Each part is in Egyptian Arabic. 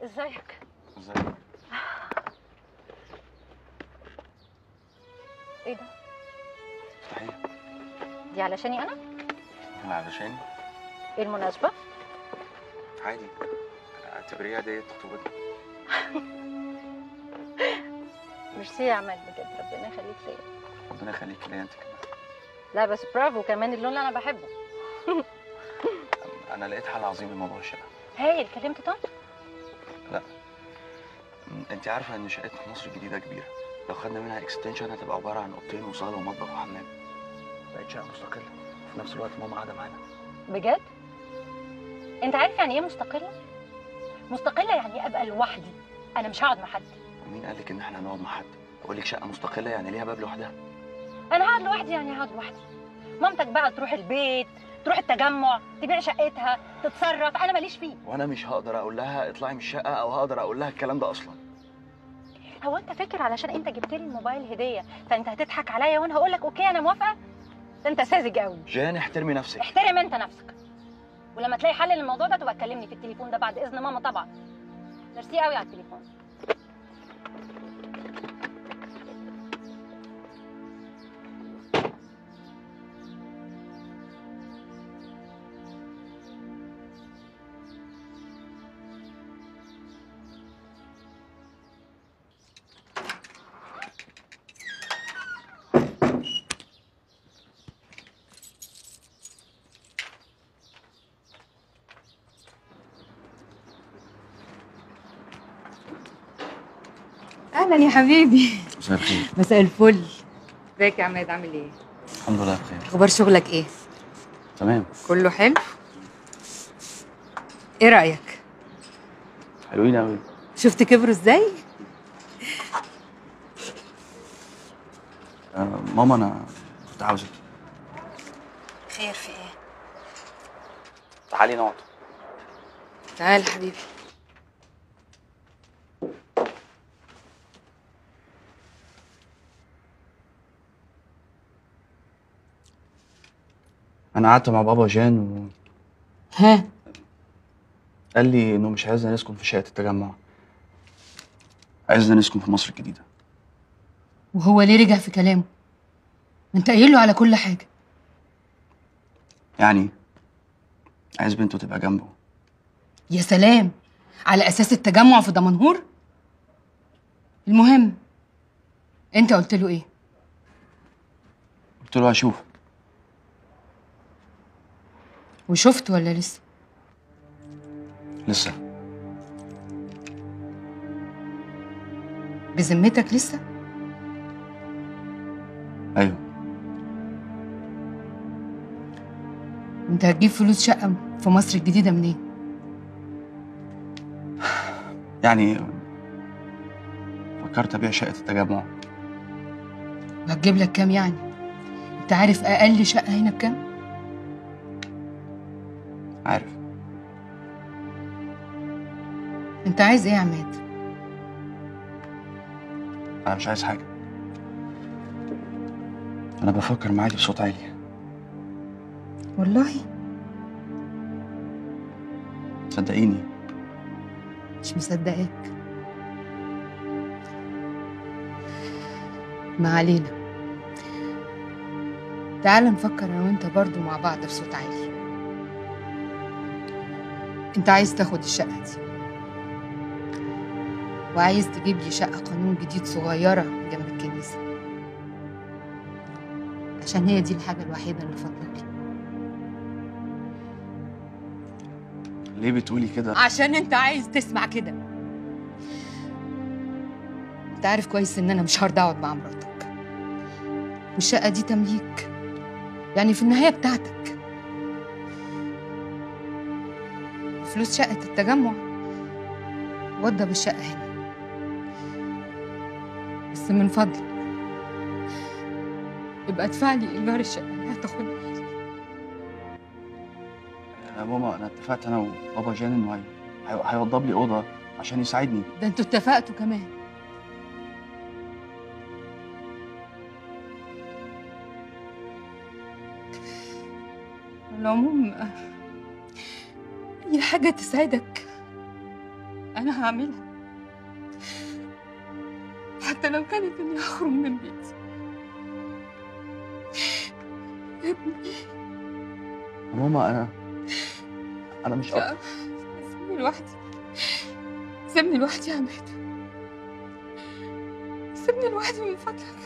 ازيك ازاي ايه ده صحيح دي علشاني انا انا علشان ايه المناسبه عادي اعتبريها ديت خطوبتنا ميرسي يا عماد بجد ربنا يخليك ليا ربنا يخليك ليا انت كمان لا بس برافو كمان اللون اللي انا بحبه انا لقيت حل عظيم لموضوع الشقه هايل كلمت طنط م، انت عارفه ان شقتنا في مصر الجديده كبيره لو خدنا منها اكستنشن هتبقى عباره عن اوضتين وصاله ومطبخ وحمام بقت شقه مستقله وفي نفس الوقت ماما قاعده معانا بجد انت عارف يعني ايه مستقله مستقله يعني ابقى لوحدي انا مش هقعد مع حد ومين قال لك ان احنا هنقعد مع حد بقول لك شقه مستقله يعني ليها باب لوحدها انا هقعد لوحدي يعني هقعد لوحدي مامتك بقى تروح البيت تروح التجمع تبيع شقتها تتصرف انا ماليش فيه وانا مش هقدر اقول لها اطلعي من الشقه او هقدر اقول لها الكلام ده اصلا هو انت فاكر علشان انت جبت لي الموبايل هديه فانت هتضحك عليا وانا هقول لك اوكي انا موافقه ده انت ساذج قوي جان احترمي نفسك احترم انت نفسك ولما تلاقي حل للموضوع ده تبقى تكلمني في التليفون ده بعد اذن ماما طبعا ميرسي قوي على التليفون اهلا يا حبيبي مساء الخير مساء الفل ازيك يا عماد عامل ايه الحمد لله بخير اخبار شغلك ايه تمام كله حلو ايه رايك حلوين قوي شفت كبروا ازاي آه ماما انا كنت عاوزك خير في ايه تعالي نقعد تعال حبيبي انا قعدت مع بابا جان و... ها قال لي انه مش عايزنا نسكن في شقه التجمع عايزنا نسكن في مصر الجديده وهو ليه رجع في كلامه ما انت قايل له على كل حاجه يعني عايز بنته تبقى جنبه يا سلام على اساس التجمع في دمنهور المهم انت قلت له ايه قلت له هشوف وشفت ولا لسه لسه بذمتك لسه ايوه انت هتجيب فلوس شقه في مصر الجديده منين يعني فكرت ابيع شقه التجمع وهتجيب لك كام يعني انت عارف اقل شقه هنا بكام عارف انت عايز ايه يا عماد انا مش عايز حاجه انا بفكر معاكي بصوت عالي والله صدقيني مش مصدقاك ما علينا تعال نفكر انا وانت برضو مع بعض بصوت عالي انت عايز تاخد الشقة دي وعايز تجيب لي شقة قانون جديد صغيرة جنب الكنيسة عشان هي دي الحاجة الوحيدة اللي فاضلة لي ليه بتقولي كده عشان انت عايز تسمع كده انت عارف كويس ان انا مش هرضى اقعد مع مراتك والشقه دي تمليك يعني في النهايه بتاعتك فلوس شقه التجمع وضب الشقه هنا بس من فضلك يبقى ادفع لي ايجار الشقه اللي هتاخدها يا ماما انا اتفقت انا وبابا جان انه هي- هي- هيوضب لي اوضه عشان يساعدني ده انتوا اتفقتوا كمان على العموم اي حاجه تساعدك أنا هعملها حتى لو كانت إني أخرج من بيتي يا ابني ماما انا انا مش لا سيبني لوحدي سيبني لوحدي يا عماد سيبني لوحدي من فضلك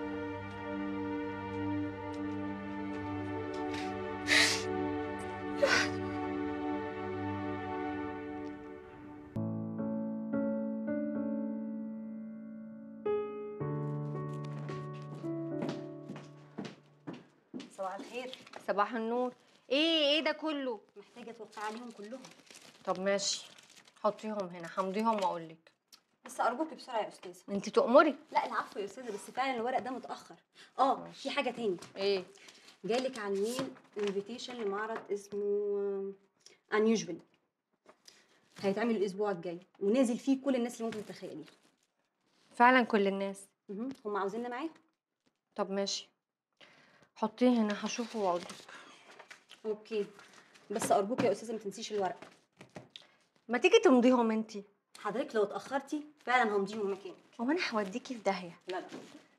صباح الخير صباح النور ايه ايه ده كله محتاجه توقع عليهم كلهم طب ماشي حطيهم هنا همضيهم واقول لك بس ارجوكي بسرعه يا استاذه انت تؤمري لا العفو يا استاذه بس فعلا الورق ده متاخر اه في حاجه تاني ايه جالك على الميل انفيتيشن لمعرض اسمه انيوجوال هيتعمل الاسبوع الجاي ونازل فيه كل الناس اللي ممكن تتخيليها فعلا كل الناس مهم. هم عاوزيننا معاهم طب ماشي حطيه هنا هشوفه واقول لك اوكي بس ارجوك يا استاذه ما تنسيش الورق ما تيجي تمضيهم انت حضرتك لو اتاخرتي فعلا همضيهم مكانك هو انا هوديكي في داهيه لا لا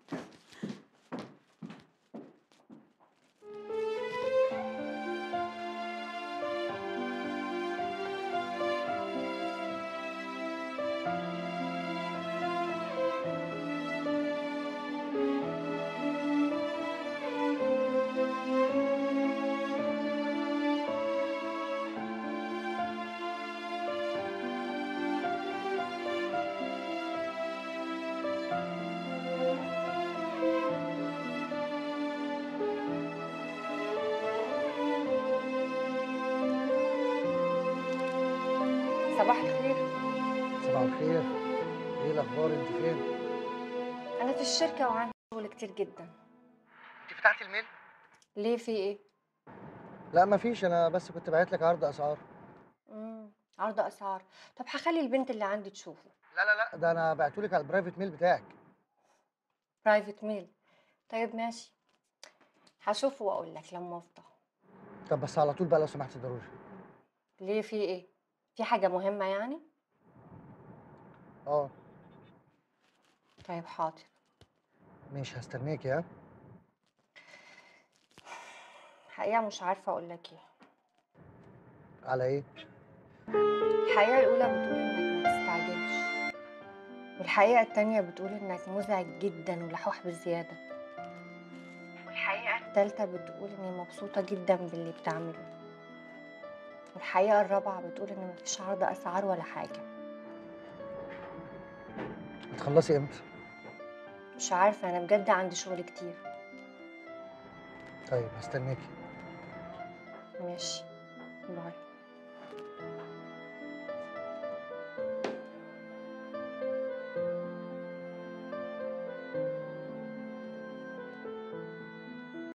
صباح الخير صباح الخير ايه الاخبار انت فين انا في الشركه وعندي شغل كتير جدا انت فتحتي الميل ليه في ايه لا مفيش انا بس كنت باعت لك عرض اسعار امم عرض اسعار طب هخلي البنت اللي عندي تشوفه لا لا لا ده انا بعته لك على البرايفت ميل بتاعك برايفت ميل طيب ماشي هشوفه واقول لك لما افضى طب بس على طول بقى لو سمحت ضروري ليه في ايه في حاجه مهمه يعني اه طيب حاضر ماشي هستناكي ها الحقيقه مش عارفه اقول لك ايه على ايه الحقيقة الأولى بتقول إنك ما تستعجلش والحقيقة التانية بتقول إنك مزعج جدا ولحوح بزيادة والحقيقة التالتة بتقول إني مبسوطة جدا باللي بتعمله والحقيقة الرابعة بتقول إن مفيش عرض أسعار ولا حاجة هتخلصي امتى مش عارفة أنا بجد عندي شغل كتير طيب هستناكي ماشي باي